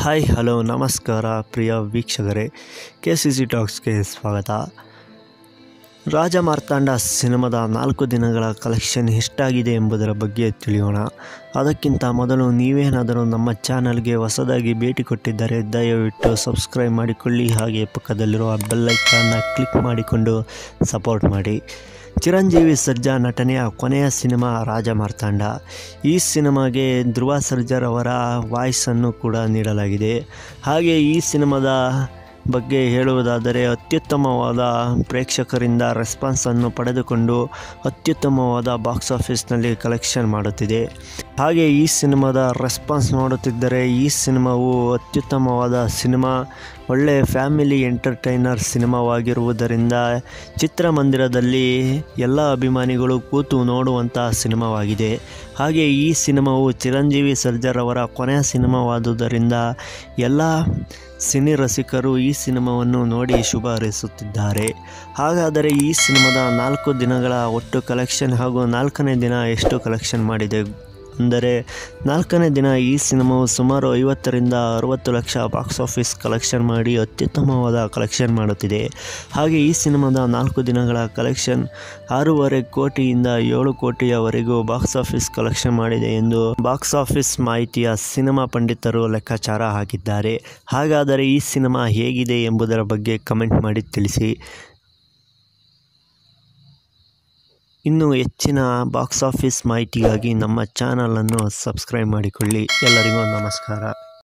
hi hello ನಮಸ್ಕಾರ ಪ್ರಿಯ ವೀಕ್ಷಕರೇ K C C ಟಾಕ್ಸ್ಗೆ ಸ್ವಾಗತ ರಾಜ ಮಾರ್ತಾಂಡ ಸಿನಿಮಾದ ನಾಲ್ಕು ದಿನಗಳ ಕಲೆಕ್ಷನ್ ಎಷ್ಟಾಗಿದೆ ಎಂಬುದರ ಬಗ್ಗೆ ತಿಳಿಯೋಣ ಅದಕ್ಕಿಂತ ಮೊದಲು ನೀವೇನಾದರೂ ನಮ್ಮ ಚಾನಲ್ಗೆ ಹೊಸದಾಗಿ ಭೇಟಿ ಕೊಟ್ಟಿದ್ದರೆ ದಯವಿಟ್ಟು ಸಬ್ಸ್ಕ್ರೈಬ್ ಮಾಡಿಕೊಳ್ಳಿ ಹಾಗೆ ಪಕ್ಕದಲ್ಲಿರುವ ಬೆಲ್ಲೈಕನ್ನ ಕ್ಲಿಕ್ ಮಾಡಿಕೊಂಡು ಸಪೋರ್ಟ್ ಮಾಡಿ ಚಿರಂಜೀವಿ ಸರ್ಜಾ ನಟನೆಯ ಕೊನೆಯ ಸಿನಿಮಾ ರಾಜ ಮಾರ್ತಾಂಡ ಈ ಸಿನಿಮಾಗೆ ಧ್ರುವ ಸರ್ಜರ್ ಅವರ ವಾಯ್ಸನ್ನು ಕೂಡ ನೀಡಲಾಗಿದೆ ಹಾಗೆ ಈ ಸಿನಿಮಾದ ಬಗ್ಗೆ ಹೇಳುವುದಾದರೆ ಅತ್ಯುತ್ತಮವಾದ ಪ್ರೇಕ್ಷಕರಿಂದ ರೆಸ್ಪಾನ್ಸನ್ನು ಪಡೆದುಕೊಂಡು ಅತ್ಯುತ್ತಮವಾದ ಬಾಕ್ಸ್ ಆಫೀಸ್ನಲ್ಲಿ ಕಲೆಕ್ಷನ್ ಮಾಡುತ್ತಿದೆ ಹಾಗೆ ಈ ಸಿನಿಮಾದ ರೆಸ್ಪಾನ್ಸ್ ನೋಡುತ್ತಿದ್ದರೆ ಈ ಸಿನಿಮಾವು ಅತ್ಯುತ್ತಮವಾದ ಸಿನಿಮಾ ಒಳ್ಳೆಯ ಫ್ಯಾಮಿಲಿ ಎಂಟರ್ಟೈನರ್ ಸಿನಿಮಾವಾಗಿರುವುದರಿಂದ ಚಿತ್ರಮಂದಿರದಲ್ಲಿ ಎಲ್ಲ ಅಭಿಮಾನಿಗಳು ಕೂತು ನೋಡುವಂಥ ಸಿನಿಮಾವಾಗಿದೆ ಹಾಗೆ ಈ ಸಿನಿಮಾವು ಚಿರಂಜೀವಿ ಸರ್ಜರ್ ಅವರ ಕೊನೆಯ ಸಿನಿಮಾವಾದುದರಿಂದ ಎಲ್ಲ ಸಿನಿ ರಸಿಕರು ಈ ಸಿನಿಮಾವನ್ನು ನೋಡಿ ಶುಭ ಹಾರೈಸುತ್ತಿದ್ದಾರೆ ಹಾಗಾದರೆ ಈ ಸಿನಿಮಾದ ನಾಲ್ಕು ದಿನಗಳ ಒಟ್ಟು ಕಲೆಕ್ಷನ್ ಹಾಗೂ ನಾಲ್ಕನೇ ದಿನ ಎಷ್ಟು ಕಲೆಕ್ಷನ್ ಮಾಡಿದೆ ಅಂದರೆ ನಾಲ್ಕನೇ ದಿನ ಈ ಸಿನಿಮಾವು ಸುಮಾರು ಐವತ್ತರಿಂದ ಅರುವತ್ತು ಲಕ್ಷ ಬಾಕ್ಸ್ ಆಫೀಸ್ ಕಲೆಕ್ಷನ್ ಮಾಡಿ ಅತ್ಯುತ್ತಮವಾದ ಕಲೆಕ್ಷನ್ ಮಾಡುತ್ತಿದೆ ಹಾಗೆ ಈ ಸಿನಿಮಾದ ನಾಲ್ಕು ದಿನಗಳ ಕಲೆಕ್ಷನ್ ಆರೂವರೆ ಕೋಟಿಯಿಂದ ಏಳು ಕೋಟಿಯವರೆಗೂ ಬಾಕ್ಸ್ ಆಫೀಸ್ ಕಲೆಕ್ಷನ್ ಮಾಡಿದೆ ಎಂದು ಬಾಕ್ಸ್ ಆಫೀಸ್ ಮಾಹಿತಿಯ ಸಿನಿಮಾ ಪಂಡಿತರು ಲೆಕ್ಕಾಚಾರ ಹಾಕಿದ್ದಾರೆ ಹಾಗಾದರೆ ಈ ಸಿನಿಮಾ ಹೇಗಿದೆ ಎಂಬುದರ ಬಗ್ಗೆ ಕಮೆಂಟ್ ಮಾಡಿ ತಿಳಿಸಿ ಇನ್ನು ಹೆಚ್ಚಿನ ಬಾಕ್ಸ್ ಆಫೀಸ್ ಮಾಹಿತಿಗಾಗಿ ನಮ್ಮ ಚಾನಲನ್ನು ಸಬ್ಸ್ಕ್ರೈಬ್ ಮಾಡಿಕೊಳ್ಳಿ ಎಲ್ಲರಿಗೂ ನಮಸ್ಕಾರ